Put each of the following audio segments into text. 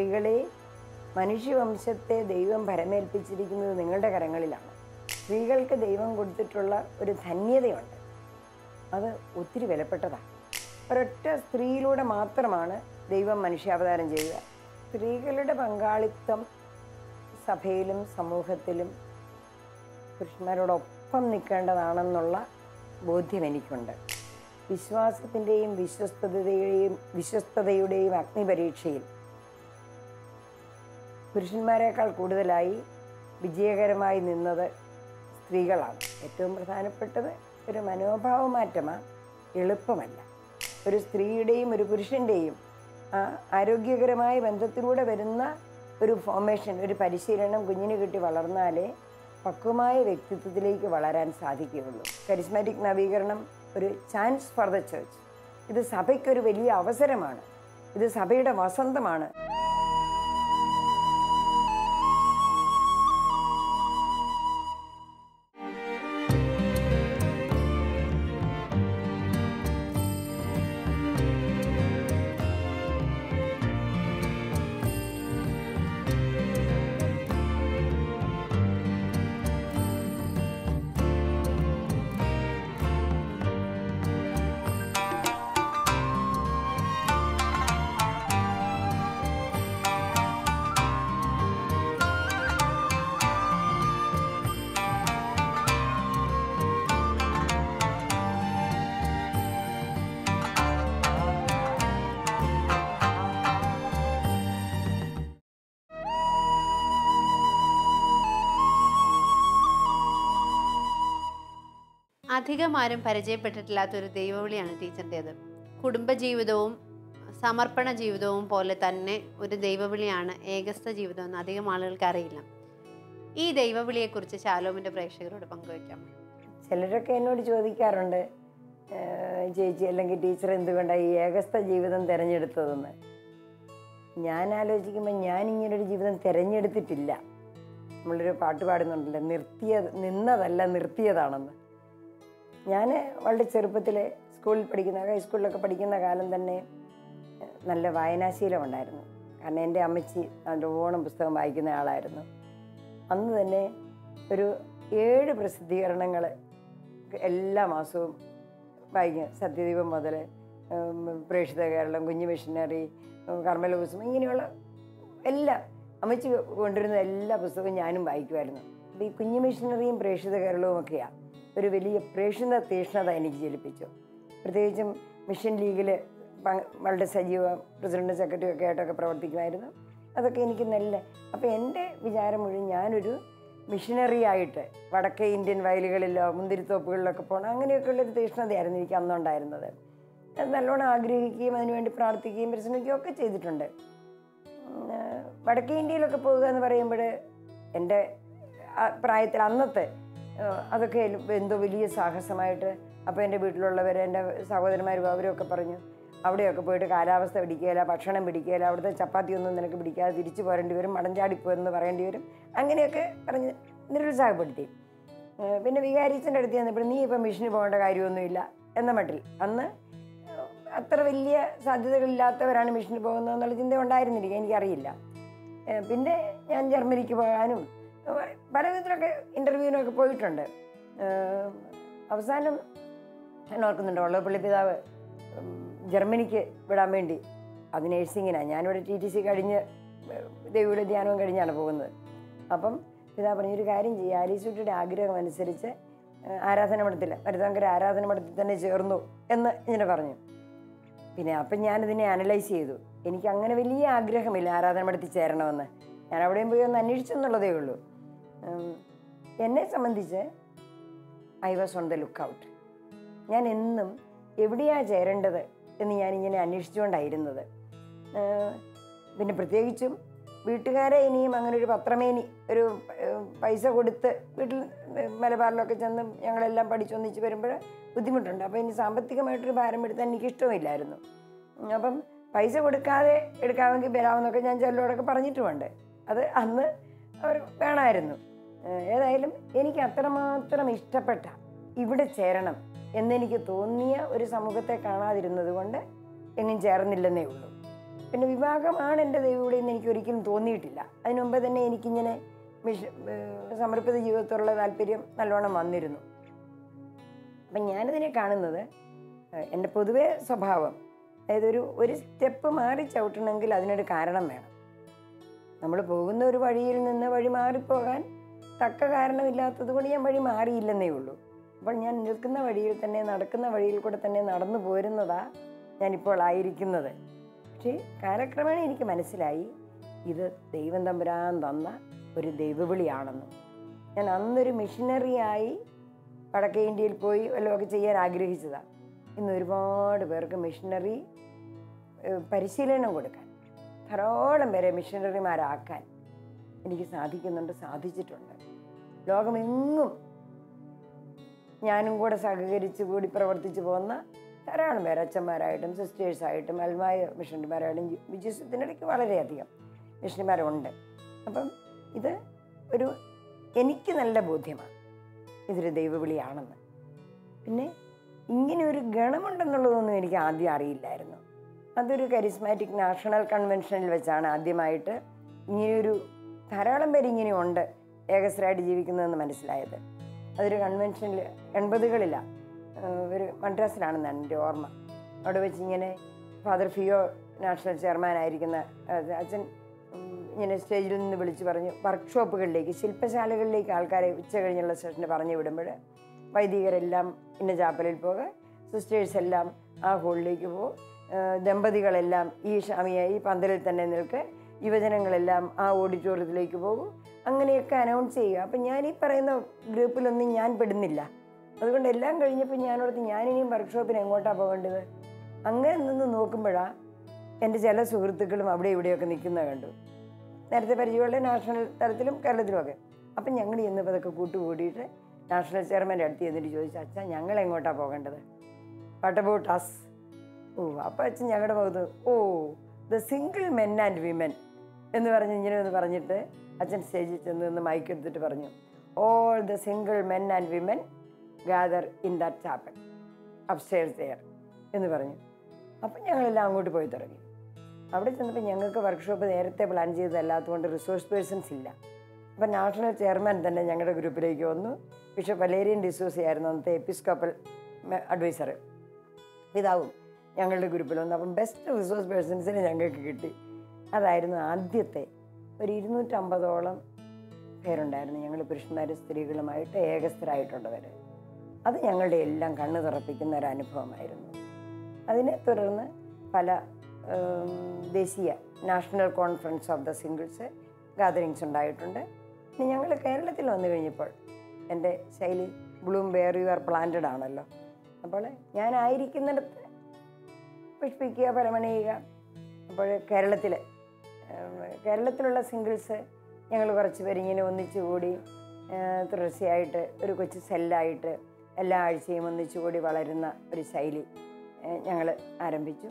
സ്ത്രീകളെ മനുഷ്യവംശത്തെ ദൈവം ഭരമേൽപ്പിച്ചിരിക്കുന്നത് നിങ്ങളുടെ കരങ്ങളിലാണ് സ്ത്രീകൾക്ക് ദൈവം കൊടുത്തിട്ടുള്ള ഒരു ധന്യതയുണ്ട് അത് ഒത്തിരി വിലപ്പെട്ടതാണ് ഒരൊറ്റ സ്ത്രീയിലൂടെ മാത്രമാണ് ദൈവം മനുഷ്യാവതാരം ചെയ്യുക സ്ത്രീകളുടെ പങ്കാളിത്തം സഭയിലും സമൂഹത്തിലും പുരുഷന്മാരോടൊപ്പം നിൽക്കേണ്ടതാണെന്നുള്ള ബോധ്യം എനിക്കുണ്ട് വിശ്വാസത്തിൻ്റെയും വിശ്വസ്തതയുടെയും വിശ്വസ്തതയുടെയും അഗ്നിപരീക്ഷയിൽ പുരുഷന്മാരെക്കാൾ കൂടുതലായി വിജയകരമായി നിന്നത് സ്ത്രീകളാണ് ഏറ്റവും പ്രധാനപ്പെട്ടത് ഒരു മനോഭാവ മാറ്റമാണ് എളുപ്പമല്ല ഒരു സ്ത്രീയുടെയും ഒരു പുരുഷൻ്റെയും ആ ആരോഗ്യകരമായ ബന്ധത്തിലൂടെ വരുന്ന ഒരു ഫോർമേഷൻ ഒരു പരിശീലനം കുഞ്ഞിന് കിട്ടി വളർന്നാലേ പക്വമായ വ്യക്തിത്വത്തിലേക്ക് വളരാൻ സാധിക്കുകയുള്ളൂ കരിസ്മാറ്റിക് നവീകരണം ഒരു ചാൻസ് ഫോർ ദ ചേർച്ച് ഇത് സഭയ്ക്കൊരു വലിയ അവസരമാണ് ഇത് സഭയുടെ വസന്തമാണ് അധികം ആരും പരിചയപ്പെട്ടിട്ടില്ലാത്ത ഒരു ദൈവവിളിയാണ് ടീച്ചറിൻ്റേത് കുടുംബജീവിതവും സമർപ്പണ ജീവിതവും പോലെ തന്നെ ഒരു ദൈവവിളിയാണ് ഏകസ്ഥ ജീവിതം എന്ന് അധികം ആളുകൾക്ക് അറിയില്ല ഈ ദൈവവിളിയെക്കുറിച്ച് ശാലോമിൻ്റെ പ്രേക്ഷകരോട് പങ്കുവയ്ക്കാം ചിലരൊക്കെ എന്നോട് ചോദിക്കാറുണ്ട് "ഏഹ് ചേച്ചി അല്ലെങ്കിൽ ടീച്ചർ എന്തുകൊണ്ടാണ് ഈ ഏകസ്ഥ ജീവിതം തിരഞ്ഞെടുത്തതെന്ന് ഞാൻ ആലോചിക്കുമ്പോൾ ഞാൻ ഇങ്ങനൊരു ജീവിതം തിരഞ്ഞെടുത്തിട്ടില്ല നമ്മളൊരു പാട്ട് പാടുന്നുണ്ടല്ലോ നിർത്തിയ നിന്നതല്ല നിർത്തിയതാണെന്ന് ഞാൻ വളരെ ചെറുപ്പത്തിൽ സ്കൂളിൽ പഠിക്കുന്ന ഹൈസ്കൂളിലൊക്കെ പഠിക്കുന്ന കാലം തന്നെ ഏഹ് നല്ല വായനാശീലം ഉണ്ടായിരുന്നു കാരണം എൻ്റെ അമ്മച്ചി നല്ലോണം പുസ്തകം വായിക്കുന്ന ആളായിരുന്നു അന്ന് തന്നെ ഒരു ഏഴ് പ്രസിദ്ധീകരണങ്ങൾ എല്ലാ മാസവും വായിക്കും സത്യദീപം മുതൽ പ്രേക്ഷിത കേരളം കുഞ്ഞു മിഷനറി കർമ്മലോസം ഇങ്ങനെയുള്ള എല്ലാം അമ്മച്ചി കൊണ്ടുവരുന്ന എല്ലാ പുസ്തകവും ഞാനും വായിക്കുമായിരുന്നു അപ്പോൾ ഈ കുഞ്ഞു മിഷനറിയും പ്രേക്ഷിത കേരളവും ഒക്കെയാണ് ഒരു വലിയ പ്രേക്ഷിത തീഷ്ണത എനിക്ക് ജലിപ്പിച്ചു പ്രത്യേകിച്ചും മിഷൻ ലീഗിൽ വളരെ സജീവ പ്രസിഡന്റ് സെക്രട്ടറി ഒക്കെ ആയിട്ടൊക്കെ പ്രവർത്തിക്കുമായിരുന്നു അതൊക്കെ എനിക്ക് നല്ല അപ്പോൾ എൻ്റെ വിചാരം മുഴുവൻ ഞാനൊരു മിഷനറി ആയിട്ട് വടക്കേ ഇന്ത്യൻ വയലുകളിലോ മുന്തിരിത്തോപ്പുകളിലൊക്കെ പോകണം അങ്ങനെയൊക്കെയുള്ളൊരു തീഷ്ണതയായിരുന്നു എനിക്ക് അന്നുണ്ടായിരുന്നത് അത് നല്ലോണം ആഗ്രഹിക്കുകയും അതിനുവേണ്ടി പ്രാർത്ഥിക്കുകയും പരിശ്രമിക്കുകയും ഒക്കെ ചെയ്തിട്ടുണ്ട് ഉം, ആ, വടക്കേ ഇന്ത്യയിലൊക്കെ പോകുക എന്ന് പറയുമ്പോൾ എൻ്റെ ആ പ്രായത്തിൽ അന്നത്തെ ആ, അതൊക്കെ എന്തോ വലിയ സാഹസമായിട്ട് അപ്പോൾ എൻ്റെ വീട്ടിലുള്ളവർ എൻ്റെ സഹോദരന്മാരും അവരൊക്കെ പറഞ്ഞു അവിടെയൊക്കെ പോയിട്ട് കാലാവസ്ഥ പിടിക്കുകയില്ല ഭക്ഷണം പിടിക്കുകയില്ല അവിടുത്തെ ചപ്പാത്തി ഒന്നും നിനക്ക് പിടിക്കാതെ തിരിച്ചു പോരേണ്ടി വരും മടഞ്ചാടിപ്പോയെന്ന് പറയേണ്ടി വരും അങ്ങനെയൊക്കെ പറഞ്ഞ് നിരുത്സാഹപ്പെടുത്തി ഏഹ് പിന്നെ വികാരിച്ചൻ്റെ അടുത്ത് ചെന്നപ്പോൾ നീ ഇപ്പം മിഷന് പോകേണ്ട കാര്യമൊന്നുമില്ല എന്ന മട്ടിൽ അന്ന് അത്ര വലിയ സാധ്യതകളില്ലാത്തവരാണ് മിഷന് പോകുന്നതെന്നുള്ള ചിന്ത ഉണ്ടായിരുന്നില്ല എനിക്കറിയില്ല ഏഹ് പിന്നെ ഞാൻ ജർമ്മനിക്ക് പോകാനും ഏഹ് പല വിധത്തിലൊക്കെ ഇൻ്റർവ്യൂവിനൊക്കെ പോയിട്ടുണ്ട് ഏഹ് അവസാനം ഞാൻ ഓർക്കുന്നുണ്ട് വള്ളപ്പള്ളി പിതാവ് ഉം, ജർമ്മനിക്ക് വിടാൻ വേണ്ടി അത് നേഴ്സിങ്ങിനാണ് ഞാനിവിടെ ടി ടി സി കഴിഞ്ഞ് ദേവിയുടെ ധ്യാനവും കഴിഞ്ഞാണ് പോകുന്നത് അപ്പം പിതാവ് പറഞ്ഞു ഒരു കാര്യം ചെയ്യുക ആലീസുട്ടിയുടെ ആഗ്രഹം അനുസരിച്ച് ഏഹ്, ആരാധന മഠത്തിൽ മരുതാങ്കര ആരാധന മഠത്തിൽ തന്നെ ചേർന്നു എന്ന് ഇങ്ങനെ പറഞ്ഞു പിന്നെ അപ്പം ഞാനിതിനെ അനലൈസ് ചെയ്തു എനിക്ക് അങ്ങനെ വലിയ ആഗ്രഹമില്ല ആരാധന മഠത്തിൽ ചേരണമെന്ന് ഞാൻ അവിടെയും പോയി ഒന്ന് അന്വേഷിച്ചെന്നുള്ളതേ ഉള്ളൂ ഉം, എന്നെ സംബന്ധിച്ച് I was on the look out ഞാൻ എന്നും എവിടെയാണ് ചേരേണ്ടത് എന്ന് ഞാനിങ്ങനെ അന്വേഷിച്ചുകൊണ്ടായിരുന്നത് ഏഹ് പിന്നെ പ്രത്യേകിച്ചും വീട്ടുകാരെ ഇനിയും അങ്ങനെ ഒരു പത്രമേനി ഒരു ഏഹ് പൈസ കൊടുത്ത് വീട്ടിൽ മലബാറിലൊക്കെ ചെന്ന് ഞങ്ങളെല്ലാം പഠിച്ചൊന്നിച്ച് വരുമ്പോൾ ബുദ്ധിമുട്ടുണ്ട് അപ്പോൾ ഇനി സാമ്പത്തികമായിട്ടൊരു ഭാരം എടുത്താൽ എനിക്കിഷ്ടമില്ലായിരുന്നു ഉം, അപ്പം പൈസ കൊടുക്കാതെ എടുക്കാമെങ്കിൽ വരാമെന്നൊക്കെ ഞാൻ ചിലരോടൊക്കെ പറഞ്ഞിട്ടുമുണ്ട് അത് അന്ന് അവർ വേണമായിരുന്നു ഏഹ് ഏതായാലും എനിക്ക് അത്രമാത്രം ഇഷ്ടപ്പെട്ട ഇവിടെ ചേരണം എന്നെനിക്ക് തോന്നിയ ഒരു സമൂഹത്തെ കാണാതിരുന്നത് കൊണ്ട് എങ്ങും ചേർന്നില്ലെന്നേ ഉള്ളൂ പിന്നെ വിവാഹമാണ് എൻ്റെ ദൈവവിളി എന്ന് എനിക്ക് ഒരിക്കലും തോന്നിയിട്ടില്ല അതിനു മുമ്പ് തന്നെ എനിക്കിങ്ങനെ മിഷ ഏഹ് സമർപ്പിത ജീവിതത്തോടുള്ള താല്പര്യം നല്ലോണം വന്നിരുന്നു അപ്പം ഞാനിതിനെ കാണുന്നത് ഏഹ് എൻ്റെ പൊതുവേ സ്വഭാവം അതായത് ഒരു ഒരു സ്റ്റെപ്പ് മാറി ചവിട്ടണമെങ്കിൽ അതിനൊരു കാരണം വേണം നമ്മൾ പോകുന്ന ഒരു വഴിയിൽ നിന്ന് വഴി മാറിപ്പോകാൻ തക്ക കാരണമില്ലാത്തത് കൊണ്ട് ഞാൻ വഴി മാറിയില്ലെന്നേ ഉള്ളൂ അപ്പോൾ ഞാൻ നിൽക്കുന്ന വഴിയിൽ തന്നെ നടക്കുന്ന വഴിയിൽ കൂടെ തന്നെ നടന്നു പോരുന്നതാ ഞാനിപ്പോൾ ആയിരിക്കുന്നത് പക്ഷേ കാലക്രമേണ എനിക്ക് മനസ്സിലായി ഇത് ദൈവം തമ്പുരാൻ തന്ന ഒരു ദൈവവിളിയാണെന്ന് ഞാൻ അന്നൊരു മിഷനറിയായി വടക്കേ ഇന്ത്യയിൽ പോയി വല്ലതൊക്കെ ചെയ്യാൻ ആഗ്രഹിച്ചതാണ് ഇന്ന് ഒരുപാട് പേർക്ക് മിഷനറി ഏഹ്, പരിശീലനം കൊടുക്കാൻ ധാരാളം പേരെ മിഷനറിമാരാക്കാൻ എനിക്ക് സാധിക്കുന്നുണ്ട് സാധിച്ചിട്ടുണ്ട് ലോകമെങ്ങും ഞാനും കൂടെ സഹകരിച്ച് കൂടി പ്രവർത്തിച്ചു പോകുന്ന ധാരാളം പേര് അച്ഛന്മാരായിട്ടും സിസ്റ്റേഴ്സായിട്ടും അൽമായ മിഷണറിമാരായിട്ടും വിജയസത്തിനിടയ്ക്ക് വളരെയധികം മിഷണറിമാരുണ്ട് അപ്പം ഇത് ഒരു എനിക്ക് നല്ല ബോധ്യമാണ് ഇതൊരു ദൈവവിളിയാണെന്ന് പിന്നെ ഇങ്ങനെ ഒരു ഗണമുണ്ടെന്നുള്ളതൊന്നും എനിക്ക് ആദ്യം അറിയില്ലായിരുന്നു അതൊരു കരിസ്മാറ്റിക് നാഷണൽ കൺവെൻഷനിൽ വെച്ചാണ് ആദ്യമായിട്ട് ഇങ്ങനെയൊരു ധാരാളം പേര് ഇങ്ങനെയുണ്ട് ഏകസ്രായിട്ട് ജീവിക്കുന്നതെന്ന് മനസ്സിലായത് അതൊരു കൺവെൻഷനിൽ എൺപതുകളിലാണ് ഒരു മദ്രാസിലാണെന്നാണ് എൻ്റെ ഓർമ്മ അവിടെ വെച്ച് ഇങ്ങനെ ഫാദർ ഫിയോ നാഷണൽ ചെയർമാൻ ആയിരിക്കുന്ന അത് അച്ഛൻ ഉം, ഇങ്ങനെ സ്റ്റേജിൽ നിന്ന് വിളിച്ച് പറഞ്ഞു വർക്ക്ഷോപ്പുകളിലേക്ക് ശില്പശാലകളിലേക്ക് ആൾക്കാരെ ഉച്ച കഴിഞ്ഞുള്ള സെഷന് പറഞ്ഞു വിടുമ്പോൾ വൈദികരെല്ലാം ഇന്ന ചാപ്പലിൽ പോകുക സിസ്റ്റേഴ്സ് എല്ലാം ആ ഹോളിലേക്ക് പോകും ദമ്പതികളെല്ലാം ഈ ഷാമിയ ഈ പന്തലിൽ തന്നെ നിൽക്ക് യുവജനങ്ങളെല്ലാം ആ ഓഡിറ്റോറിയത്തിലേക്ക് പോകും അങ്ങനെയൊക്കെ അനൗൺസ് ചെയ്യുക അപ്പം ഞാൻ ഈ പറയുന്ന ഗ്രൂപ്പിലൊന്നും ഞാൻ പെടുന്നില്ല അതുകൊണ്ട് എല്ലാം കഴിഞ്ഞപ്പോൾ ഞാനോടത്ത് ഞാനിനിയും വർക്ക്ഷോപ്പിന് എങ്ങോട്ടാണ് പോകേണ്ടത് അങ്ങനെ നിന്ന് നോക്കുമ്പോഴാണ് എൻ്റെ ചില സുഹൃത്തുക്കളും അവിടെ ഇവിടെയൊക്കെ നിൽക്കുന്നത് കണ്ടു നേരത്തെ പരിചയമുള്ള നാഷണൽ തലത്തിലും കേരളത്തിലുമൊക്കെ അപ്പം ഞങ്ങൾ ചെന്നപ്പോൾ അതൊക്കെ കൂട്ടുകൂടിയിട്ട് നാഷണൽ ചെയർമാൻ്റെ അടുത്ത് ചെന്നിട്ട് ചോദിച്ചു അച്ഛാ ഞങ്ങൾ എങ്ങോട്ടാണ് പോകേണ്ടത് വാട്ട് അബൌട്ട് അസ് ഓ അപ്പം അച്ഛൻ ഞങ്ങളുടെ മുഖത്ത് all the single men and women എന്ന് പറഞ്ഞ് ഇങ്ങനെ ഒന്ന് പറഞ്ഞിട്ട് അച്ഛൻ സ്റ്റേജിൽ ചെന്ന് നിന്ന് മൈക്ക് എടുത്തിട്ട് പറഞ്ഞു all the single men and women gather in that chapel upstairs there എന്ന് പറഞ്ഞു അപ്പം ഞങ്ങളെല്ലാം അങ്ങോട്ട് പോയി തുടങ്ങി അവിടെ ചെന്നപ്പോൾ ഞങ്ങൾക്ക് വർക്ക്ഷോപ്പ് നേരത്തെ പ്ലാൻ ചെയ്തതല്ലാത്തതുകൊണ്ട് റിസോഴ്സ് പേഴ്സൺസ് ഇല്ല അപ്പം നാഷണൽ ചെയർമാൻ തന്നെ ഞങ്ങളുടെ ഗ്രൂപ്പിലേക്ക് വന്നു ബിഷപ്പ് വലേരിയൻ ഡിസോസി ആയിരുന്നു അന്നത്തെ എപ്പിസ്കോപ്പൽ അഡ്വൈസർ പിതാവും ഞങ്ങളുടെ ഗ്രൂപ്പിൽ വന്നു അപ്പം ബെസ്റ്റ് റിസോഴ്സ് പേഴ്സൺസിനെ ഞങ്ങൾക്ക് കിട്ടി അതായിരുന്നു ആദ്യത്തെ ഒരു ഇരുന്നൂറ്റമ്പതോളം പേരുണ്ടായിരുന്നു ഞങ്ങൾ പുരുഷന്മാരും സ്ത്രീകളുമായിട്ട് ഏകസ്ഥരായിട്ടുള്ളവർ അത് ഞങ്ങളുടെ എല്ലാം കണ്ണു തുറപ്പിക്കുന്ന ഒരു അനുഭവമായിരുന്നു അതിനെ തുടർന്ന് പല ഉം, ദേശീയ national conference of the singles gatherings ഉണ്ടായിട്ടുണ്ട് ഇനി ഞങ്ങൾ കേരളത്തിൽ വന്നു കഴിഞ്ഞപ്പോൾ എൻ്റെ ശൈലി bloom where you are planted ആണല്ലോ അപ്പോൾ ഞാനായിരിക്കുന്നിടത്ത് പുഷ്പിക്കുക ഫലമണിയുക അപ്പോൾ കേരളത്തിൽ കേരളത്തിലുള്ള സിംഗിൾസ് ഞങ്ങൾ കുറച്ച് പേര് ഇങ്ങനെ ഒന്നിച്ചു കൂടി ഏഹ്, തുടർച്ചയായിട്ട് ഒരു കൊച്ചു സെല്ലായിട്ട് എല്ലാ ആഴ്ചയും ഒന്നിച്ചു കൂടി വളരുന്ന ഒരു ശൈലി ഞങ്ങൾ ആരംഭിച്ചു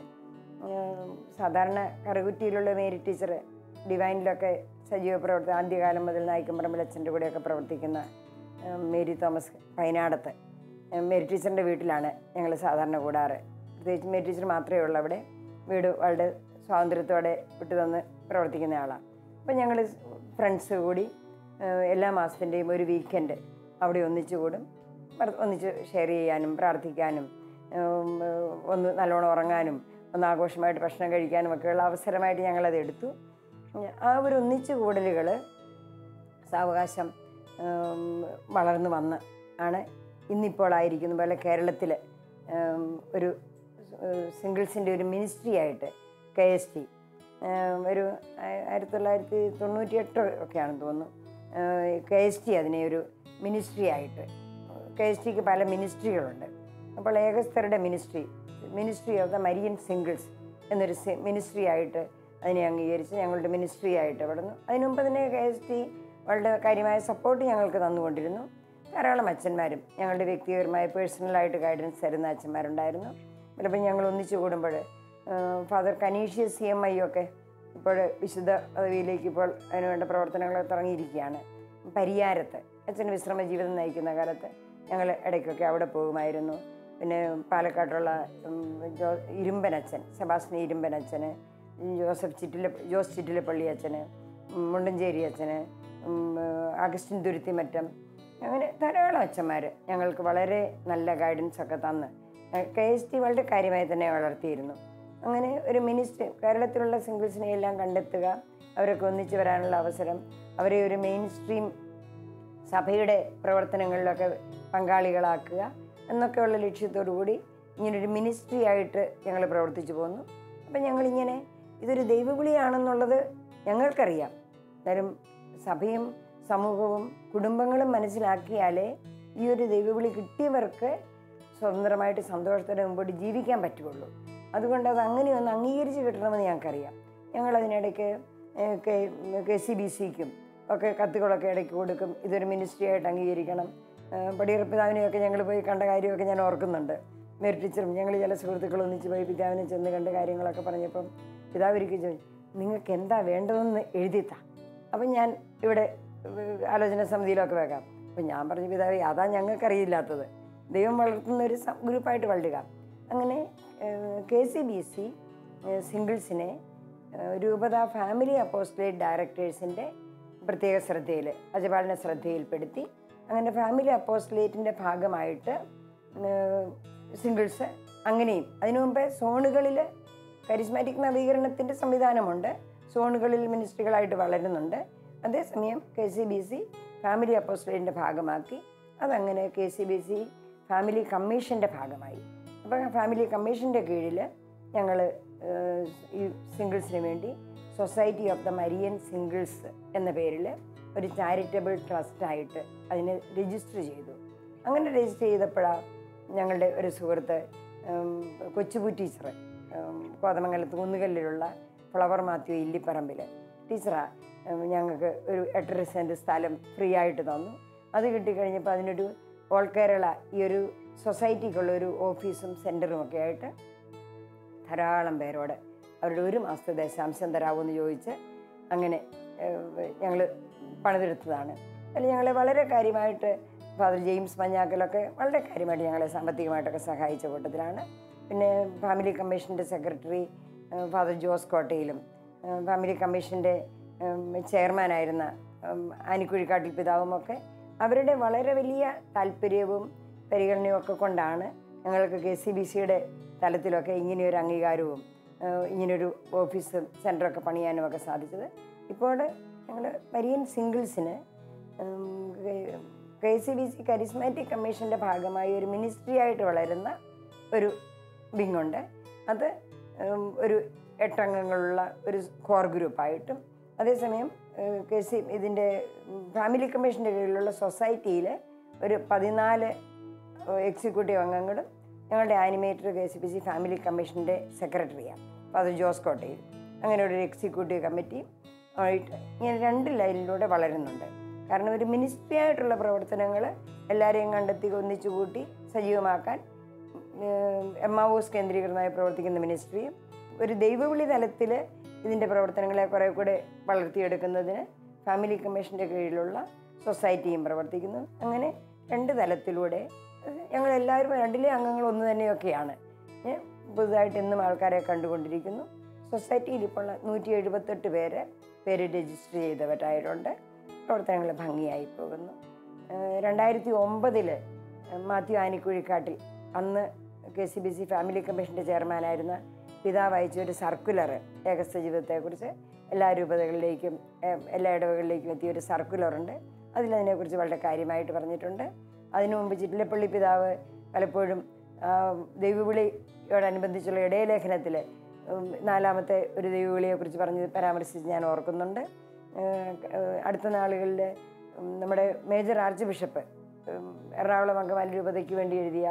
ഏഹ്, സാധാരണ കറുകുറ്റിയിലുള്ള മേരി ടീച്ചർ ഡിവൈനിലൊക്കെ സജീവ പ്രവർത്തനം ആദ്യകാലം മുതൽ നായിക്കമ്പറമ്പിൽ അച്ഛൻ്റെ കൂടെയൊക്കെ പ്രവർത്തിക്കുന്ന ഏഹ്, മേരി തോമസ് പൈനാടത്ത് ഏഹ്, മേരി ടീച്ചറിൻ്റെ വീട്ടിലാണ് ഞങ്ങൾ സാധാരണ കൂടാറ് പ്രത്യേകിച്ച് മേരി ടീച്ചർ മാത്രമേ ഉള്ളൂ അവിടെ വീട് വളരെ സ്വാതന്ത്ര്യത്തോടെ വിട്ടു തന്ന് പ്രവർത്തിക്കുന്ന ആളാണ് അപ്പം ഞങ്ങൾ ഫ്രണ്ട്സ് കൂടി ഏഹ്, എല്ലാ മാസത്തിൻ്റെയും ഒരു വീക്കെൻഡ് അവിടെ ഒന്നിച്ചു കൂടും വെറു- ഒന്നിച്ച് ഷെയർ ചെയ്യാനും പ്രാർത്ഥിക്കാനും ഉം, ഏഹ്, ഒന്ന് നല്ലോണം ഉറങ്ങാനും ഒന്ന് ആഘോഷമായിട്ട് ഭക്ഷണം കഴിക്കാനും ഒക്കെയുള്ള അവസരമായിട്ട് ഞങ്ങളത് എടുത്തു ഉം, ആ ഒരു ഒന്നിച്ചു കൂടലുകൾ സാവകാശം ഉം, വളർന്നു വന്ന് ആണ് ഇന്നിപ്പോൾ ആയിരിക്കുന്ന പോലെ കേരളത്തിൽ ഒരു സിംഗിൾസിൻ്റെ ഒരു മിനിസ്ട്രി ആയിട്ട് കെ എസ് ടി ഒരു ആയി- ആയിരത്തി തൊള്ളായിരത്തി തൊണ്ണൂറ്റി എട്ട് ഒക്കെയാണെന്ന് തോന്നുന്നു കെ എസ് ടി അതിനെ ഒരു മിനിസ്ട്രി ആയിട്ട് കെ എസ് ടിക്ക് പല മിനിസ്ട്രികളുണ്ട് അപ്പോൾ ഏകസ്ഥരുടെ ministry ministry of the Marian singles എന്നൊരു മിനിസ്ട്രി ആയിട്ട് അതിനെ അംഗീകരിച്ച് ഞങ്ങളുടെ മിനിസ്ട്രി ആയിട്ട് വളർന്നു അതിനു മുമ്പ് തന്നെ കെ എസ് ടി വളരെ കാര്യമായ സപ്പോർട്ട് ഞങ്ങൾക്ക് തന്നുകൊണ്ടിരുന്നു ധാരാളം അച്ഛന്മാരും ഞങ്ങളുടെ വ്യക്തിപരമായ പേഴ്സണലായിട്ട് ഗൈഡൻസ് തരുന്ന അച്ഛന്മാരുണ്ടായിരുന്നു ചിലപ്പോൾ ഞങ്ങൾ ഒന്നിച്ചു കൂടുമ്പോൾ father Canisius C M I ഒക്കെ ഇപ്പോൾ വിശുദ്ധ പദവിയിലേക്ക് ഇപ്പോൾ അതിനുവേണ്ട പ്രവർത്തനങ്ങൾ തുടങ്ങിയിരിക്കുകയാണ് പരിയാരത്ത് അച്ഛൻ വിശ്രമ ജീവിതം നയിക്കുന്ന കാലത്ത് ഞങ്ങൾ ഇടയ്ക്കൊക്കെ അവിടെ പോകുമായിരുന്നു പിന്നെ പാലക്കാട്ടുള്ള ഉം, ജോ ഇരുമ്പനച്ഛൻ സെബാസ്റ്റിൻ ഇരുമ്പനച്ഛന് ജോസഫ് ചിറ്റില ജോസ് ചിറ്റിലപ്പള്ളി അച്ഛന് ഉം, മുണ്ടഞ്ചേരി അച്ഛന് ഉം, അഗസ്റ്റിൻ തുരുത്തിമറ്റം അങ്ങനെ ധാരാളം അച്ഛന്മാർ ഞങ്ങൾക്ക് വളരെ നല്ല ഗൈഡൻസ് ഒക്കെ തന്ന് കെ എസ് ടി വളരെ കാര്യമായി തന്നെ വളർത്തിയിരുന്നു അങ്ങനെ ഒരു മിനിസ്റ്റർ കേരളത്തിലുള്ള സിംഗിൾസിനെ എല്ലാം കണ്ടെത്തുക അവരൊക്കെ ഒന്നിച്ച് വരാനുള്ള അവസരം അവരെ ഒരു മെയിൻ സ്ട്രീം സഭയുടെ പ്രവർത്തനങ്ങളിലൊക്കെ പങ്കാളികളാക്കുക എന്നൊക്കെയുള്ള ലക്ഷ്യത്തോടു കൂടി ഇങ്ങനൊരു മിനിസ്ട്രി ആയിട്ട് ഞങ്ങൾ പ്രവർത്തിച്ചു പോന്നു അപ്പം ഞങ്ങളിങ്ങനെ ഇതൊരു ദൈവവിളിയാണെന്നുള്ളത് ഞങ്ങൾക്കറിയാം എന്നാലും സഭയും സമൂഹവും കുടുംബങ്ങളും മനസ്സിലാക്കിയാലേ ഈ ഒരു ദൈവവിളി കിട്ടിയവർക്ക് സ്വതന്ത്രമായിട്ട് സന്തോഷത്തോടെ മുമ്പോട്ട് ജീവിക്കാൻ പറ്റുള്ളൂ അതുകൊണ്ട് അത് അങ്ങനെ ഒന്ന് അംഗീകരിച്ച് കിട്ടണമെന്ന് ഞങ്ങൾക്കറിയാം ഞങ്ങളതിനിടയ്ക്ക് ഏഹ്, കെ കെ സി ബി സിക്കും ഒക്കെ കത്തുകളൊക്കെ ഇടയ്ക്ക് കൊടുക്കും ഇതൊരു മിനിസ്ട്രി ആയിട്ട് അംഗീകരിക്കണം ഏഹ്, പടിയറ പിതാവിനെയൊക്കെ ഞങ്ങൾ പോയി കണ്ട കാര്യമൊക്കെ ഞാൻ ഓർക്കുന്നുണ്ട് മേരി ടീച്ചറും ഞങ്ങൾ ചില സുഹൃത്തുക്കൾ ഒന്നിച്ച് പോയി പിതാവിനെ ചെന്ന് കണ്ട് കാര്യങ്ങളൊക്കെ പറഞ്ഞപ്പം പിതാവ് ഒരിക്കൽ ചോദിച്ചു നിങ്ങൾക്ക് എന്താ വേണ്ടതെന്ന് എഴുതിത്താ അപ്പം ഞാൻ ഇവിടെ ഏഹ്, ആലോചന സമിതിയിലൊക്കെ വെക്കാം അപ്പം ഞാൻ പറഞ്ഞു പിതാവേ അതാ ഞങ്ങൾക്കറിയില്ലാത്തത് ദൈവം വളർത്തുന്ന ഒരു സം- ഗ്രൂപ്പായിട്ട് വളരുക അങ്ങനെ കെ സി ബി സി സിംഗിൾസിനെ ഏഹ്, രൂപത ഫാമിലി അപ്പോസ്റ്റലേറ്റ് ഡയറക്ടേഴ്സിൻ്റെ പ്രത്യേക ശ്രദ്ധയിൽ അജപാലിനെ ശ്രദ്ധയിൽപ്പെടുത്തി അങ്ങനെ ഫാമിലി അപ്പോസ്റ്റലേറ്റിൻ്റെ ഭാഗമായിട്ട് സിംഗിൾസ് അങ്ങനെയും അതിനു മുമ്പേ സോണുകളിൽ കരിസ്മാറ്റിക് നവീകരണത്തിൻ്റെ സംവിധാനമുണ്ട് സോണുകളിൽ മിനിസ്ട്രികളായിട്ട് വളരുന്നുണ്ട് അതേസമയം K C B C family അപ്പോസ്റ്റലേറ്റിൻ്റെ ഭാഗമാക്കി അതങ്ങനെ K C B C family കമ്മീഷൻ്റെ ഭാഗമായി അപ്പോൾ ഫാമിലി കമ്മീഷൻ്റെ കീഴിൽ ഞങ്ങൾ ഈ സിംഗിൾസിന് വേണ്ടി society of the Marian singles എന്ന പേരിൽ ഒരു ചാരിറ്റബിൾ ട്രസ്റ്റായിട്ട് അതിനെ രജിസ്റ്റർ ചെയ്തു അങ്ങനെ രജിസ്റ്റർ ചെയ്തപ്പോഴാണ് ഞങ്ങളുടെ ഒരു സുഹൃത്ത് ഉം, കൊച്ചുപു ടീച്ചർ കോതമംഗലത്ത് കുന്നുകല്ലിലുള്ള ഫ്ലവർ മാത്യു ഇല്ലിപ്പറമ്പിൽ ടീച്ചറാ ഉം, ഞങ്ങൾക്ക് ഒരു എട്ടര സെൻറ്റ് സ്ഥലം ഫ്രീ ആയിട്ട് തന്നു അത് കിട്ടിക്കഴിഞ്ഞപ്പോൾ അതിനൊരു ഓൾ കേരള ഈ ഒരു സൊസൈറ്റിക്കുള്ള ഒരു ഓഫീസും സെൻറ്ററും ഒക്കെ ആയിട്ട് ധാരാളം പേരോട് അവരുടെ ഒരു മാസത്തെ ദശാംശം തരാമോ ചോദിച്ച് അങ്ങനെ ഞങ്ങൾ പണിതെടുത്തതാണ് അതിൽ ഞങ്ങളെ വളരെ കാര്യമായിട്ട് ഫാദർ ജെയിംസ് മഞ്ഞാക്കലൊക്കെ വളരെ കാര്യമായിട്ട് ഞങ്ങളെ സാമ്പത്തികമായിട്ടൊക്കെ സഹായിച്ച കൂട്ടത്തിലാണ് പിന്നെ ഫാമിലി കമ്മീഷൻ്റെ സെക്രട്ടറി ഫാദർ ജോസ് കോട്ടയിലും ഏഹ് ഫാമിലി കമ്മീഷൻ്റെ ചെയർമാനായിരുന്ന ഉം, ആനിക്കുഴിക്കാട്ടിൽ പിതാവുമൊക്കെ അവരുടെ വളരെ വലിയ താല്പര്യവും പരിഗണനയും ഒക്കെ കൊണ്ടാണ് ഞങ്ങൾക്ക് കെ സി ബി സിയുടെ തലത്തിലൊക്കെ ഇങ്ങനെയൊരു അംഗീകാരവും ഏഹ് ഇങ്ങനൊരു ഓഫീസും സെൻറ്ററൊക്കെ പണിയാനും ഒക്കെ സാധിച്ചത് ഇപ്പോൾ ഞങ്ങൾ മരിയൻ സിംഗിൾസിന് K C B C charismatic കമ്മീഷൻ്റെ ഭാഗമായി ഒരു മിനിസ്ട്രി ആയിട്ട് വളരുന്ന ഒരു വിങ്ങുണ്ട് അത് ഉം, ഒരു എട്ടംഗങ്ങളുള്ള ഒരു കോർ ഗ്രൂപ്പായിട്ടും അതേസമയം കെ സി ഇതിൻ്റെ ഫാമിലി കമ്മീഷൻ്റെ കീഴിലുള്ള സൊസൈറ്റിയിൽ ഒരു പതിനാല് എക്സിക്യൂട്ടീവ് അംഗങ്ങളും ഞങ്ങളുടെ animator K C P C family കമ്മീഷൻ്റെ സെക്രട്ടറിയാണ് അപ്പോൾ അത് ജോസ് കോട്ടയിൽ അങ്ങനെ ഒരു എക്സിക്യൂട്ടീവ് കമ്മിറ്റി ആയിട്ട് ഇങ്ങനെ രണ്ട് ലൈനിലൂടെ വളരുന്നുണ്ട് കാരണം ഒരു മിനിസ്ട്രി ആയിട്ടുള്ള പ്രവർത്തനങ്ങൾ എല്ലാവരെയും കണ്ടെത്തി ഒന്നിച്ചു കൂട്ടി സജീവമാക്കാൻ എം ആ ഒസ് കേന്ദ്രീകൃതമായി പ്രവർത്തിക്കുന്ന മിനിസ്ട്രിയും ഒരു ദൈവവിളി തലത്തിൽ ഇതിൻ്റെ പ്രവർത്തനങ്ങളെ കുറേ കൂടെ വളർത്തിയെടുക്കുന്നതിന് ഫാമിലി കമ്മീഷൻ്റെ കീഴിലുള്ള സൊസൈറ്റിയും പ്രവർത്തിക്കുന്നു അങ്ങനെ രണ്ട് തലത്തിലൂടെ ഞങ്ങൾ എല്ലാവരും രണ്ടിലെ അംഗങ്ങൾ ഒന്ന് തന്നെയൊക്കെയാണ് ഏ, പുതുതായിട്ട് ഇന്നും ആൾക്കാരെ കണ്ടുകൊണ്ടിരിക്കുന്നു സൊസൈറ്റിയിൽ ഇപ്പോൾ നൂറ്റി എഴുപത്തെട്ട് പേര് പേര് രജിസ്റ്റർ ചെയ്തവരായിട്ടുണ്ട് പ്രവർത്തനങ്ങൾ ഭംഗിയായി പോകുന്നു ഏഹ് രണ്ടായിരത്തി ഒമ്പതിൽ മാത്യു ആനിക്കുഴിക്കാട്ടിൽ അന്ന് K C B C family കമ്മീഷൻ്റെ ചെയർമാനായിരുന്ന പിതാവ് അയച്ച ഒരു സർക്കുലർ ഏകസ്ഥ ജീവിതത്തെക്കുറിച്ച് എല്ലാ രൂപതകളിലേക്കും ഏഹ് എല്ലാ ഇടവകളിലേക്കും എത്തിയ ഒരു സർക്കുലറുണ്ട് അതിലതിനെക്കുറിച്ച് വളരെ കാര്യമായിട്ട് പറഞ്ഞിട്ടുണ്ട് അതിനു മുമ്പ് ചിറ്റിലപ്പള്ളി പിതാവ് പലപ്പോഴും ആ, ദൈവവിളിയോടനുബന്ധിച്ചുള്ള ഇടയലേഖനത്തിൽ നാലാമത്തെ ഒരു ദൈവവിളിയെക്കുറിച്ച് പറഞ്ഞ് പരാമർശിച്ച് ഞാൻ ഓർക്കുന്നുണ്ട് ഏഹ് ഏഹ് അടുത്ത നാളുകളിൽ നമ്മുടെ മേജർ ആർച്ച് ബിഷപ്പ് ഉം, എറണാകുളം അങ്കമാലി രൂപതയ്ക്ക് വേണ്ടി എഴുതിയ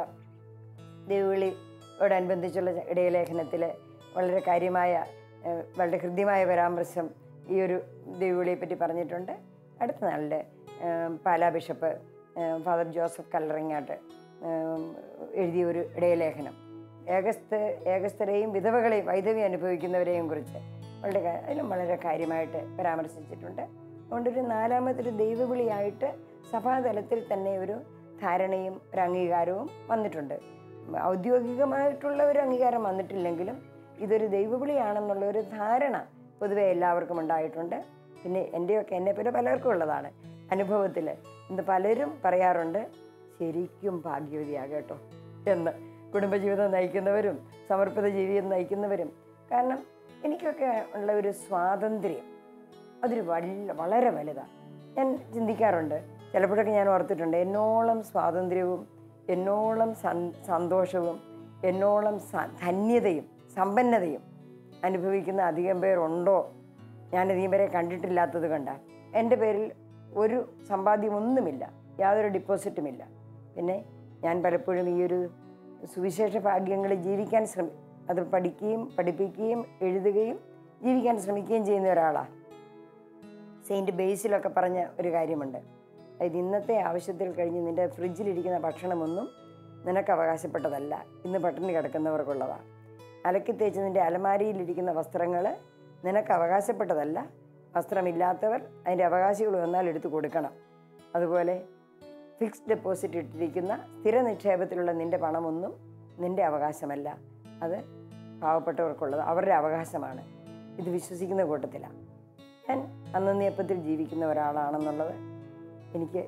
ദൈവവിളിയോടനുബന്ധിച്ചുള്ള ഇടയലേഖനത്തിൽ വളരെ കാര്യമായ ഏഹ്, വളരെ ഹൃദ്യമായ പരാമർശം ഈ ഒരു ദൈവവിളിയെ പറ്റി പറഞ്ഞിട്ടുണ്ട് അടുത്ത നാളിൽ പാലാ ബിഷപ്പ് ഏഹ്, ഫാദർ ജോസഫ് കല്ലറിങ്ങാട്ട് ഏഹ്, എഴുതിയ ഒരു ഇടയലേഖനം ഏകസ്ഥ ഏകസ്ഥരെയും വിധവകളെയും വൈധവ്യം അനുഭവിക്കുന്നവരെയും കുറിച്ച് വളരെ കാ- അതിലും വളരെ കാര്യമായിട്ട് പരാമർശിച്ചിട്ടുണ്ട് അതുകൊണ്ടൊരു നാലാമതൊരു ദൈവവിളിയായിട്ട് സഭാതലത്തിൽ തന്നെ ഒരു ധാരണയും ഒരു അംഗീകാരവും വന്നിട്ടുണ്ട് ഔദ്യോഗികമായിട്ടുള്ള ഒരു അംഗീകാരം വന്നിട്ടില്ലെങ്കിലും ഇതൊരു ദൈവവിളിയാണെന്നുള്ള ഒരു ധാരണ പൊതുവെ എല്ലാവർക്കും ഉണ്ടായിട്ടുണ്ട് പിന്നെ എൻ്റെയൊക്കെ എന്നെ പോലെ പലർക്കും ഉള്ളതാണ് അനുഭവത്തിൽ ഇന്ന് പലരും പറയാറുണ്ട് ശരിക്കും ഭാഗ്യവതിയാകട്ടോ എന്ന് കുടുംബജീവിതം നയിക്കുന്നവരും സമർപ്പിത ജീവിതം നയിക്കുന്നവരും കാരണം എനിക്കൊക്കെ ഉള്ള ഒരു സ്വാതന്ത്ര്യം അതൊരു വല്ല വളരെ വലുതാണ് ഞാൻ ചിന്തിക്കാറുണ്ട് ചിലപ്പോഴൊക്കെ ഞാൻ ഓർത്തിട്ടുണ്ട് എന്നോളം സ്വാതന്ത്ര്യവും എന്നോളം സൻ- സന്തോഷവും എന്നോളം സ- ധന്യതയും സമ്പന്നതയും അനുഭവിക്കുന്ന അധികം പേരുണ്ടോ ഞാൻ അധികം പേരെ കണ്ടിട്ടില്ലാത്തത് കണ്ട എൻ്റെ പേരിൽ ഒരു സമ്പാദ്യമൊന്നുമില്ല യാതൊരു ഡിപ്പോസിറ്റുമില്ല പിന്നെ ഞാൻ പലപ്പോഴും ഈ ഒരു സുവിശേഷ ഭാഗ്യങ്ങൾ ജീവിക്കാൻ ശ്രമി അത് പഠിക്കുകയും പഠിപ്പിക്കുകയും എഴുതുകയും ജീവിക്കാൻ ശ്രമിക്കുകയും ചെയ്യുന്ന ഒരാളാണ് സെയിൻറ്റ് ബേസിലൊക്കെ പറഞ്ഞ ഒരു കാര്യമുണ്ട് അതായത് ഇന്നത്തെ ആവശ്യത്തിൽ കഴിഞ്ഞ് നിൻ്റെ ഫ്രിഡ്ജിലിരിക്കുന്ന ഭക്ഷണമൊന്നും നിനക്ക് അവകാശപ്പെട്ടതല്ല ഇന്ന് പട്ടിണി കിടക്കുന്നവർക്കുള്ളതാണ് അലക്കി തേച്ച് നിൻ്റെ അലമാരിയിലിരിക്കുന്ന വസ്ത്രങ്ങൾ നിനക്ക് അവകാശപ്പെട്ടതല്ല വസ്ത്രമില്ലാത്തവർ അതിൻ്റെ അവകാശികൾ വന്നാൽ എടുത്തു കൊടുക്കണം അതുപോലെ ഫിക്സ്ഡ് ഡെപ്പോസിറ്റ് ഇട്ടിരിക്കുന്ന സ്ഥിര നിക്ഷേപത്തിലുള്ള നിൻ്റെ പണമൊന്നും നിൻ്റെ അവകാശമല്ല അത് പാവപ്പെട്ടവർക്കുള്ളത് അവരുടെ അവകാശമാണ് ഇത് വിശ്വസിക്കുന്ന കൂട്ടത്തിലാണ് ഞാൻ അന്നേപ്പത്തിൽ ജീവിക്കുന്ന ഒരാളാണെന്നുള്ളത് എനിക്ക്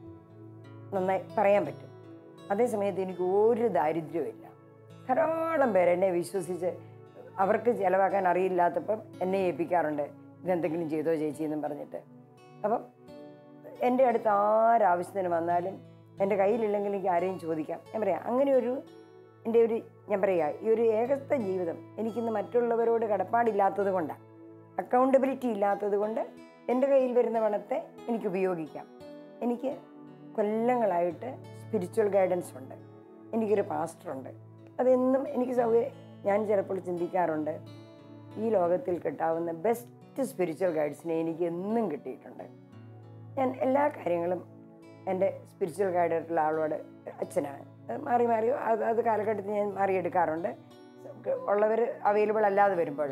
നന്നായി പറയാൻ പറ്റും അതേസമയത്ത് എനിക്ക് ഒരു ദാരിദ്ര്യവും ധാരാളം പേര് എന്നെ വിശ്വസിച്ച് അവർക്ക് ചിലവാക്കാൻ അറിയില്ലാത്തപ്പം എന്നെ ഏൽപ്പിക്കാറുണ്ട് ഇതെന്തെങ്കിലും ചെയ്തോ ചേച്ചി എന്നും പറഞ്ഞിട്ട് അപ്പം എൻ്റെ അടുത്ത് ആരാവശ്യത്തിന് വന്നാലും എൻ്റെ കയ്യിലില്ലെങ്കിൽ എനിക്ക് ആരെയും ചോദിക്കാം ഞാൻ പറയാം അങ്ങനെ ഒരു എൻ്റെ ഒരു ഞാൻ പറയുക ഈ ഒരു ഏകത്വ ജീവിതം എനിക്കിന്ന് മറ്റുള്ളവരോട് കടപ്പാടില്ലാത്തത് കൊണ്ടാണ് അക്കൗണ്ടബിലിറ്റി ഇല്ലാത്തത് കൊണ്ട് എൻ്റെ കയ്യിൽ വരുന്ന പണത്തെ എനിക്ക് ഉപയോഗിക്കാം എനിക്ക് കൊല്ലങ്ങളായിട്ട് സ്പിരിച്വൽ ഗൈഡൻസ് ഉണ്ട് എനിക്കൊരു പാസ്റ്ററുണ്ട് അതെന്നും എനിക്ക് സൗകര്യം ഞാൻ ചിലപ്പോൾ ചിന്തിക്കാറുണ്ട് ഈ ലോകത്തിൽ കിട്ടാവുന്ന ബെസ്റ്റ് സ്പിരിച്വൽ ഗൈഡ്സിനെ എനിക്ക് എന്നും കിട്ടിയിട്ടുണ്ട് ഞാൻ എല്ലാ കാര്യങ്ങളും എൻ്റെ സ്പിരിച്വൽ ഗൈഡായിട്ടുള്ള ആളോട് അച്ഛനാണ് അത് മാറി മാറി അത് അത് കാലഘട്ടത്തിൽ ഞാൻ മാറിയെടുക്കാറുണ്ട് ഉള്ളവർ അവൈലബിൾ അല്ലാതെ വരുമ്പോൾ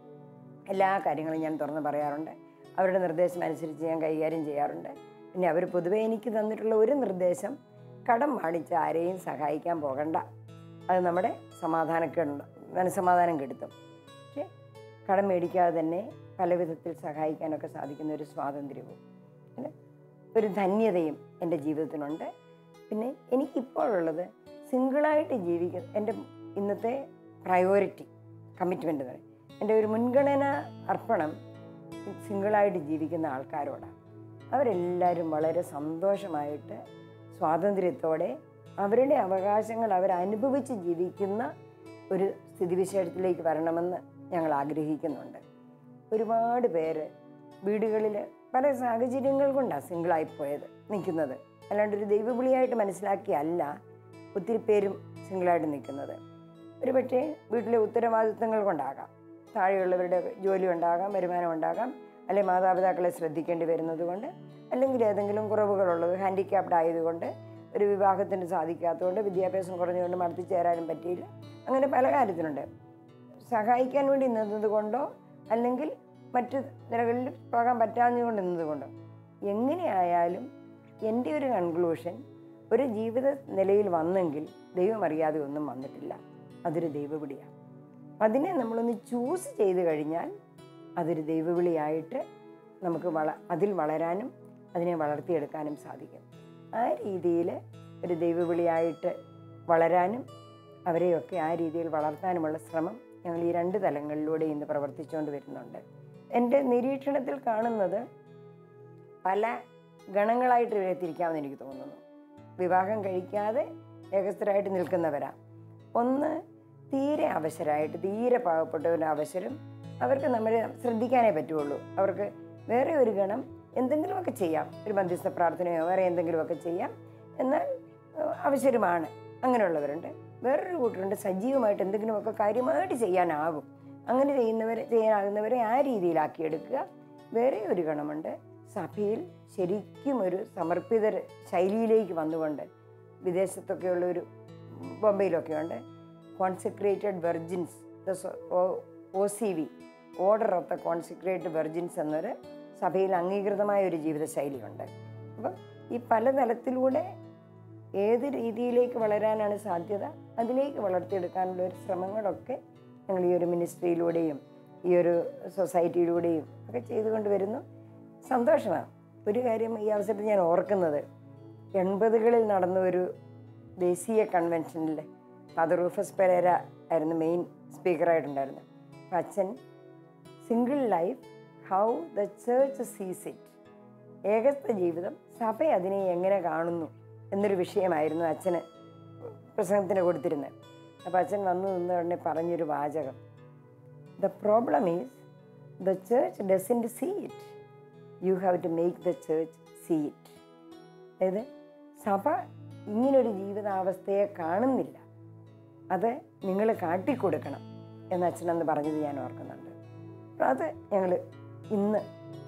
എല്ലാ കാര്യങ്ങളും ഞാൻ തുറന്ന് പറയാറുണ്ട് അവരുടെ നിർദ്ദേശം അനുസരിച്ച് ഞാൻ കൈകാര്യം ചെയ്യാറുണ്ട് പിന്നെ അവർ പൊതുവേ എനിക്ക് തന്നിട്ടുള്ള ഒരു നിർദ്ദേശം കടം വാണിച്ച് ആരെയും സഹായിക്കാൻ പോകണ്ട അത് നമ്മുടെ സമാധാനക്കേടുണ്ട് മനസ്സമാധാനം കെടുത്തും പക്ഷേ കടം മേടിക്കാതെ തന്നെ പല വിധത്തിൽ സഹായിക്കാനൊക്കെ സാധിക്കുന്ന ഒരു സ്വാതന്ത്ര്യവും പിന്നെ ഒരു ധന്യതയും എൻ്റെ ജീവിതത്തിനുണ്ട് പിന്നെ എനിക്കിപ്പോഴുള്ളത് സിംഗിളായിട്ട് ജീവിക്കുന്ന എൻ്റെ ഇന്നത്തെ പ്രയോറിറ്റി കമ്മിറ്റ്മെൻ്റ് എന്ന് പറയും എൻ്റെ ഒരു മുൻഗണന അർപ്പണം സിംഗിളായിട്ട് ജീവിക്കുന്ന ആൾക്കാരോടാണ് അവരെല്ലാവരും വളരെ സന്തോഷമായിട്ട് സ്വാതന്ത്ര്യത്തോടെ അവരുടെ അവകാശങ്ങൾ അവരനുഭവിച്ച് ജീവിക്കുന്ന ഒരു സ്ഥിതിവിശേഷത്തിലേക്ക് വരണമെന്ന് ഞങ്ങൾ ആഗ്രഹിക്കുന്നുണ്ട് ഒരുപാട് പേര് വീടുകളിൽ പല സാഹചര്യങ്ങൾ കൊണ്ടാണ് സിംഗിളായി പോയത് നിൽക്കുന്നത് അല്ലാണ്ട് ഒരു ദൈവവിളിയായിട്ട് മനസ്സിലാക്കിയല്ല ഒത്തിരി പേരും സിംഗിളായിട്ട് നിൽക്കുന്നത് ഒരു പക്ഷേ വീട്ടിലെ ഉത്തരവാദിത്തങ്ങൾ കൊണ്ടാകാം താഴെയുള്ളവരുടെ ജോലി ഉണ്ടാകാം വരുമാനം ഉണ്ടാകാം അല്ലെങ്കിൽ മാതാപിതാക്കളെ ശ്രദ്ധിക്കേണ്ടി വരുന്നത് കൊണ്ട് അല്ലെങ്കിൽ ഏതെങ്കിലും കുറവുകളുള്ളത് ഹാൻഡിക്യാപ്ഡ് ആയതുകൊണ്ട് ഒരു വിവാഹത്തിന് സാധിക്കാത്തതുകൊണ്ട് വിദ്യാഭ്യാസം കുറഞ്ഞുകൊണ്ട് മടത്തി ചേരാനും പറ്റിയില്ല അങ്ങനെ പല കാര്യത്തിലുണ്ട് സഹായിക്കാൻ വേണ്ടി നിന്നത് കൊണ്ടോ അല്ലെങ്കിൽ മറ്റ് നിലകളിൽ പോകാൻ പറ്റാഞ്ഞതുകൊണ്ട് നിന്നത് കൊണ്ടോ എങ്ങനെയായാലും എൻ്റെ ഒരു കൺക്ലൂഷൻ ഒരു ജീവിത നിലയിൽ വന്നെങ്കിൽ ദൈവം അറിയാതെ ഒന്നും വന്നിട്ടില്ല അതൊരു ദൈവവിളിയാണ് അതിനെ നമ്മളൊന്ന് ചൂസ് ചെയ്ത് കഴിഞ്ഞാൽ അതൊരു ദൈവവിളിയായിട്ട് നമുക്ക് വള അതിൽ വളരാനും അതിനെ വളർത്തിയെടുക്കാനും സാധിക്കും ആ രീതിയിൽ ഒരു ദൈവവിളിയായിട്ട് വളരാനും അവരെയൊക്കെ ആ രീതിയിൽ വളർത്താനുമുള്ള ശ്രമം ഞങ്ങൾ ഈ രണ്ട് തലങ്ങളിലൂടെ ഇന്ന് പ്രവർത്തിച്ചുകൊണ്ട് വരുന്നുണ്ട് എൻ്റെ നിരീക്ഷണത്തിൽ കാണുന്നത് പല ഗണങ്ങളായിട്ട് ഇവരെ തിരിക്കാമെന്ന് എനിക്ക് തോന്നുന്നു വിവാഹം കഴിക്കാതെ ഏകസ്ഥരായിട്ട് നിൽക്കുന്നവരാ ഒന്ന് തീരെ അവശരായിട്ട് തീരെ പാവപ്പെട്ടവരും അവശരും അവർക്ക് നമ്മൾ ശ്രദ്ധിക്കാനേ പറ്റുള്ളൂ അവർക്ക് വേറെ ഒരു ഗണം എന്തെങ്കിലുമൊക്കെ ചെയ്യാം ഒരു മധ്യസ്ഥ പ്രാർത്ഥനയോ വേറെ എന്തെങ്കിലുമൊക്കെ ചെയ്യാം എന്നാൽ ഏഹ്, അവശരുമാണ് അങ്ങനെയുള്ളവരുണ്ട് വേറൊരു കൂട്ടരുണ്ട് സജീവമായിട്ട് എന്തെങ്കിലുമൊക്കെ കാര്യമായിട്ട് ചെയ്യാനാകും അങ്ങനെ ചെയ്യുന്നവരെ ചെയ്യാനാകുന്നവരെ ആ രീതിയിലാക്കിയെടുക്കുക വേറെ ഒരു ഗണമുണ്ട് സഭയിൽ ശരിക്കും ഒരു സമർപ്പിത ശൈലിയിലേക്ക് വന്നുകൊണ്ട് വിദേശത്തൊക്കെയുള്ള ഒരു ബോംബെയിലൊക്കെ ഉണ്ട് consecrated virgins O C V order of the consecrated virgins എന്നൊരു സഭയിൽ അംഗീകൃതമായ ഒരു ജീവിതശൈലിയുണ്ട് അപ്പം ഈ പല തലത്തിലൂടെ ഏത് രീതിയിലേക്ക് വളരാനാണ് സാധ്യത അതിലേക്ക് വളർത്തിയെടുക്കാനുള്ള ഒരു ശ്രമങ്ങളൊക്കെ ഞങ്ങൾ ഈ ഒരു മിനിസ്ട്രിയിലൂടെയും ഈ ഒരു സൊസൈറ്റിയിലൂടെയും ഒക്കെ ചെയ്തുകൊണ്ട് വരുന്നു സന്തോഷമാണ് ഒരു കാര്യം ഈ അവസരത്തിൽ ഞാൻ ഓർക്കുന്നത് എൺപതുകളിൽ നടന്ന ഒരു ദേശീയ കൺവെൻഷനിൽ ഫാദർ റൂഫസ് പെരേര ആയിരുന്നു മെയിൻ സ്പീക്കറായിട്ടുണ്ടായിരുന്നത് അപ്പം അച്ഛൻ single life how the church sees it ഏകത്വ ജീവിതം സഭ അതിനെ എങ്ങനെ കാണുന്നു എന്നൊരു വിഷയമായിരുന്നു അച്ഛന് പ്രസംഗത്തിന് കൊടുത്തിരുന്നത് അപ്പോൾ അച്ഛൻ വന്നു നിന്ന് ഉടനെ പറഞ്ഞൊരു വാചകം the problem is the church doesn't see it you have to make the church see it അതായത് സഭ ഇങ്ങനൊരു ജീവിതാവസ്ഥയെ കാണുന്നില്ല അത് നിങ്ങൾ കാട്ടിക്കൊടുക്കണം എന്ന് അച്ഛനന്ന് പറഞ്ഞത് ഞാൻ ഓർക്കുന്നുണ്ട് അപ്പോൾ അത് ഞങ്ങൾ ഇന്ന്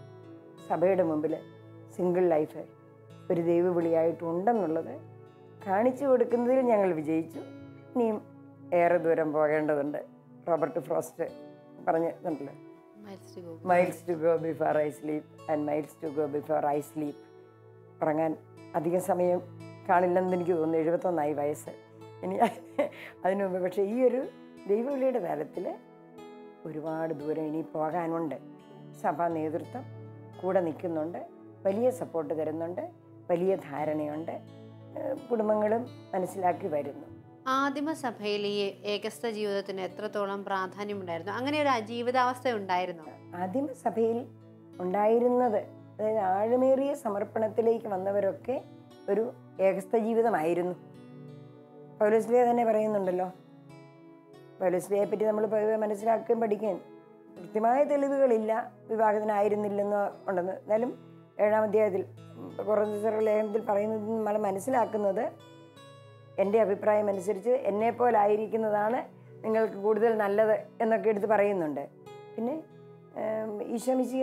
സഭയുടെ മുമ്പിൽ സിംഗിൾ ലൈഫ് ഒരു ദൈവവിളിയായിട്ടുണ്ടെന്നുള്ളത് കാണിച്ചു കൊടുക്കുന്നതിൽ ഞങ്ങൾ വിജയിച്ചു ഇനിയും ഏറെ ദൂരം പോകേണ്ടതുണ്ട് റോബർട്ട് ഫ്രോസ്റ്റ് പറഞ്ഞിട്ടുണ്ടല്ലോ Miles to go. Miles to go before I sleep and miles to go before I sleep ഉറങ്ങാൻ അധികം സമയം കാണില്ലെന്ന് എനിക്ക് തോന്നുന്നു എഴുപത്തൊന്നായി വയസ്സ് ഇനി അതിനു മുമ്പ് പക്ഷേ ഈ ഒരു ദൈവവിളിയുടെ തലത്തിൽ ഒരുപാട് ദൂരം ഇനി പോകാനുണ്ട് സഭാ നേതൃത്വം കൂടെ നിൽക്കുന്നുണ്ട് വലിയ സപ്പോർട്ട് തരുന്നുണ്ട് വലിയ ധാരണയുണ്ട് ഏഹ് കുടുംബങ്ങളും മനസ്സിലാക്കി വരുന്നു ആദിമസഭയിൽ ഈ ഏകസ്ഥ ജീവിതത്തിന് എത്രത്തോളം പ്രാധാന്യമുണ്ടായിരുന്നു അങ്ങനെ ഒരു ജീവിതാവസ്ഥ ഉണ്ടായിരുന്നു ആദിമസഭയിൽ ഉണ്ടായിരുന്നത് അതായത് ആഴമേറിയ സമർപ്പണത്തിലേക്ക് വന്നവരൊക്കെ ഒരു ഏകസ്ഥ ജീവിതമായിരുന്നു പൗലോസ്ലിയ തന്നെ പറയുന്നുണ്ടല്ലോ പൗലോസ്ലിയെ പറ്റി നമ്മൾ പൊതുവെ മനസ്സിലാക്കുകയും പഠിക്കുകയും കൃത്യമായ തെളിവുകളില്ല വിവാഹത്തിനായിരുന്നില്ലെന്ന് ഉണ്ടെന്ന് എന്നാലും ഏഴാം അധ്യായത്തിൽ കുറച്ച് ലേഖനത്തിൽ പറയുന്നത് നമ്മൾ മനസ്സിലാക്കുന്നത് എൻ്റെ അഭിപ്രായം അനുസരിച്ച് എന്നെപ്പോലായിരിക്കുന്നതാണ് നിങ്ങൾക്ക് കൂടുതൽ നല്ലത് എന്നൊക്കെ എടുത്ത് പറയുന്നുണ്ട് പിന്നെ ഈശോമിശിയ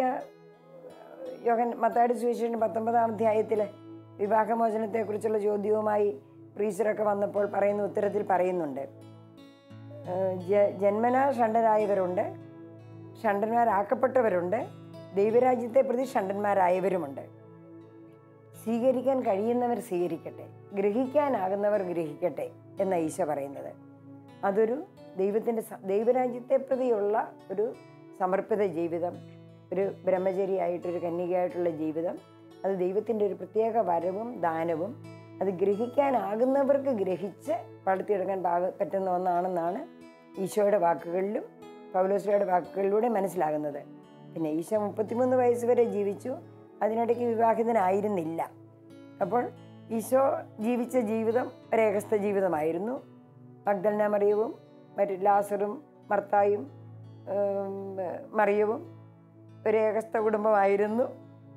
യോഹൻ മത്താടി സുവിശേഷൻ പത്തൊമ്പതാം അധ്യായത്തിൽ വിവാഹമോചനത്തെക്കുറിച്ചുള്ള ചോദ്യവുമായി പ്രീസറൊക്കെ വന്നപ്പോൾ പറയുന്ന ഉത്തരത്തിൽ പറയുന്നുണ്ട് ഏഹ് ജ- ജന്മനാ ഷണ്ടരായവരുണ്ട് ഷണ്ടന്മാരാക്കപ്പെട്ടവരുണ്ട് ദൈവരാജ്യത്തെ പ്രതി ഷണ്ടന്മാരായവരുമുണ്ട് സ്വീകരിക്കാൻ കഴിയുന്നവർ സ്വീകരിക്കട്ടെ ഗ്രഹിക്കാനാകുന്നവർ ഗ്രഹിക്കട്ടെ എന്ന ഈശോ പറയുന്നത് അതൊരു ദൈവത്തിൻ്റെ സ- ദൈവരാജ്യത്തെ പ്രതിയുള്ള ഒരു സമർപ്പിത ജീവിതം ഒരു ബ്രഹ്മചരിയായിട്ടൊരു കന്യകയായിട്ടുള്ള ജീവിതം അത് ദൈവത്തിൻ്റെ ഒരു പ്രത്യേക വരവും ദാനവും അത് ഗ്രഹിക്കാനാകുന്നവർക്ക് ഗ്രഹിച്ച് വളർത്തിയെടുക്കാൻ പാക പറ്റുന്ന ഒന്നാണെന്നാണ് ഈശോയുടെ വാക്കുകളിലും പൗലോസ്ലയുടെ വാക്കുകളിലൂടെ മനസ്സിലാകുന്നത് പിന്നെ ഈശോ മുപ്പത്തിമൂന്ന് വയസ്സ് വരെ ജീവിച്ചു അതിനിടയ്ക്ക് വിവാഹിതനായിരുന്നില്ല അപ്പോൾ ഈശോ ജീവിച്ച ജീവിതം ഒരേകസ്ഥ ജീവിതമായിരുന്നു മഗ്ദലന മറിയവും മറ്റു ലാസറും മർത്തായും ഉം, മറിയവും ഒരു ഏകസ്ഥ കുടുംബമായിരുന്നു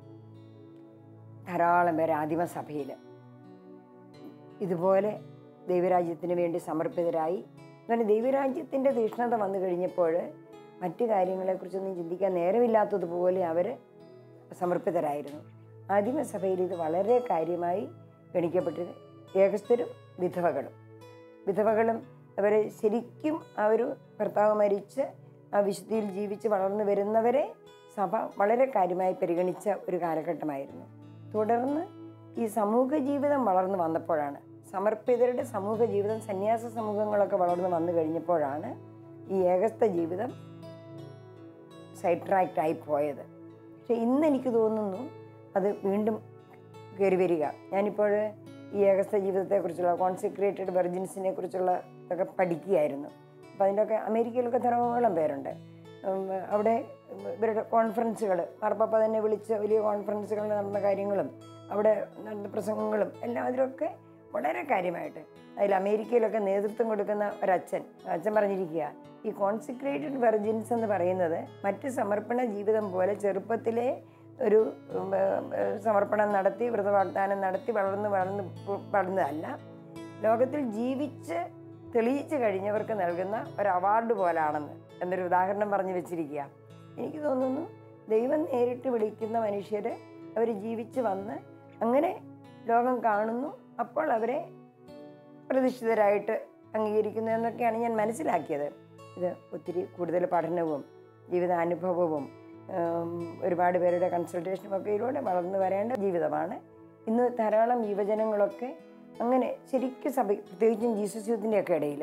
ധാരാളം പേര് ആദിമസഭയിൽ ഇതുപോലെ ദൈവരാജ്യത്തിന് വേണ്ടി സമർപ്പിതരായി അങ്ങനെ ദൈവരാജ്യത്തിൻ്റെ തീക്ഷ്ണത വന്നു കഴിഞ്ഞപ്പോൾ മറ്റു കാര്യങ്ങളെക്കുറിച്ചൊന്നും ചിന്തിക്കാൻ നേരമില്ലാത്തതുപോലെ അവർ സമർപ്പിതരായിരുന്നു ആദിമസഭയിൽ ഇത് വളരെ കാര്യമായി ഗണിക്കപ്പെട്ടത് ഏകസ്ഥരും വിധവകളും വിധവകളും അവരെ ശരിക്കും ആ ഒരു ഭർത്താവ് മരിച്ച് ആ വിശുദ്ധിയിൽ ജീവിച്ച് വളർന്നു വരുന്നവരെ സഭ വളരെ കാര്യമായി പരിഗണിച്ച ഒരു കാലഘട്ടമായിരുന്നു തുടർന്ന് ഈ സമൂഹ ജീവിതം വളർന്നു വന്നപ്പോഴാണ് സമർപ്പിതരുടെ സമൂഹ ജീവിതം സന്യാസ സമൂഹങ്ങളൊക്കെ വളർന്നു വന്നു കഴിഞ്ഞപ്പോഴാണ് ഈ ഏകസ്ഥ ജീവിതം സൈഡ് ട്രാക്റ്റ് ആയി പോയത് പക്ഷെ ഇന്ന് എനിക്ക് തോന്നുന്നു അത് വീണ്ടും കയറി വരിക ഞാനിപ്പോൾ ഈ ഏകസ്ഥ ജീവിതത്തെക്കുറിച്ചുള്ള കോൺസെക്രേറ്റഡ് വെർജിൻസിനെ കുറിച്ചുള്ള ഇതൊക്കെ പഠിക്കുകയായിരുന്നു അപ്പോൾ അതിൻ്റെയൊക്കെ അമേരിക്കയിലൊക്കെ ധാരാളം പേരുണ്ട് ഉം, അവിടെ ഇവരുടെ കോൺഫറൻസുകൾ മാർപ്പാപ്പ തന്നെ വിളിച്ച വലിയ കോൺഫറൻസുകൾ നടന്ന കാര്യങ്ങളും അവിടെ നടന്ന പ്രസംഗങ്ങളും എല്ലാം അതിലൊക്കെ വളരെ കാര്യമായിട്ട് അതിൽ അമേരിക്കയിലൊക്കെ നേതൃത്വം കൊടുക്കുന്ന ഒരച്ഛൻ അച്ഛൻ പറഞ്ഞിരിക്കുക ഈ കോൺസിക്രേറ്റഡ് വെർജിൻസ് എന്ന് പറയുന്നത് മറ്റ് സമർപ്പണ ജീവിതം പോലെ ചെറുപ്പത്തിലെ ഒരു ഉം, ഏർ, സമർപ്പണം നടത്തി വ്രതവാഗ്ദാനം നടത്തി വളർന്ന് വളർന്ന് പു- വളർന്നതല്ല ലോകത്തിൽ ജീവിച്ച് തെളിയിച്ച് കഴിഞ്ഞവർക്ക് നൽകുന്ന ഒരു അവാർഡ് പോലാണെന്ന് എന്നൊരു ഉദാഹരണം പറഞ്ഞു വെച്ചിരിക്കുക എനിക്ക് തോന്നുന്നു ദൈവം നേരിട്ട് വിളിക്കുന്ന മനുഷ്യർ അവർ ജീവിച്ച് വന്ന് അങ്ങനെ ലോകം കാണുന്നു അപ്പോൾ അവരെ പ്രതിഷ്ഠിതരായിട്ട് അംഗീകരിക്കുന്നു എന്നൊക്കെയാണ് ഞാൻ മനസ്സിലാക്കിയത് ഇത് ഒത്തിരി കൂടുതൽ പഠനവും ജീവിതാനുഭവവും ഉം, ഒരുപാട് പേരുടെ കൺസൾട്ടേഷനും ഒക്കെ ഇതിലൂടെ വളർന്നു വരേണ്ട ജീവിതമാണ് ഇന്ന് ധാരാളം യുവജനങ്ങളൊക്കെ അങ്ങനെ ശരിക്കും സഭ പ്രത്യേകിച്ചും ജീസസ് യൂത്തിൻ്റെ ഒക്കെ ഇടയിൽ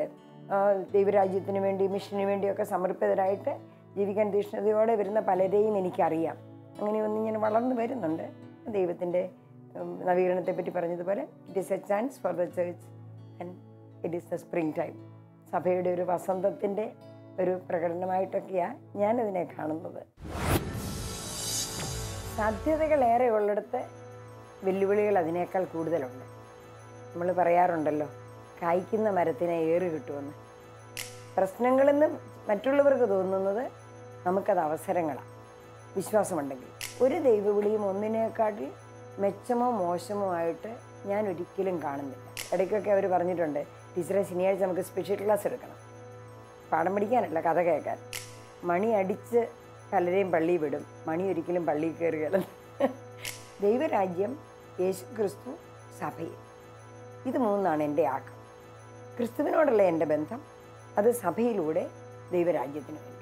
ആ, ദൈവരാജ്യത്തിന് വേണ്ടി മിഷന് വേണ്ടിയൊക്കെ സമർപ്പിതരായിട്ട് ജീവിക്കാൻ തീഷ്ണതയോടെ വരുന്ന പലരെയും എനിക്കറിയാം അങ്ങനെയൊന്നും ഞാൻ വളർന്നു വരുന്നുണ്ട് ദൈവത്തിൻ്റെ ഉം, നവീകരണത്തെ പറ്റി പറഞ്ഞതുപോലെ it is a chance for the church and it is the spring time സഭയുടെ ഒരു വസന്തത്തിൻ്റെ ഒരു പ്രകടനമായിട്ടൊക്കെയാണ് ഞാനതിനെ കാണുന്നത് സാധ്യതകളേറെ ഉള്ളിടത്ത് വെല്ലുവിളികൾ അതിനേക്കാൾ കൂടുതലുണ്ട് നമ്മൾ പറയാറുണ്ടല്ലോ കായ്ക്കുന്ന മരത്തിനെ ഏറ് കിട്ടുമെന്ന് പ്രശ്നങ്ങളെന്ന് മറ്റുള്ളവർക്ക് തോന്നുന്നത് നമുക്കത് അവസരങ്ങളാണ് വിശ്വാസമുണ്ടെങ്കിൽ ഒരു ദൈവവിളിയും ഒന്നിനേക്കാട്ടിൽ മെച്ചമോ മോശമോ ആയിട്ട് ഞാൻ ഒരിക്കലും കാണുന്നില്ല ഇടയ്ക്കൊക്കെ അവർ പറഞ്ഞിട്ടുണ്ട് ടീച്ചറെ ശനിയാഴ്ച നമുക്ക് സ്പെഷ്യൽ ക്ലാസ് എടുക്കണം പാഠം പഠിക്കാനല്ല കഥ കേൾക്കാൻ മണി അടിച്ച് പലരെയും പള്ളി വിടും മണി ഒരിക്കലും പള്ളിയിൽ കയറുകയല്ല ദൈവരാജ്യം യേശു ക്രിസ്തു സഭയിൽ ഇത് മൂന്നാണ് എൻ്റെ ആക്കം ക്രിസ്തുവിനോടുള്ള എൻ്റെ ബന്ധം അത് സഭയിലൂടെ ദൈവരാജ്യത്തിന് വേണ്ടി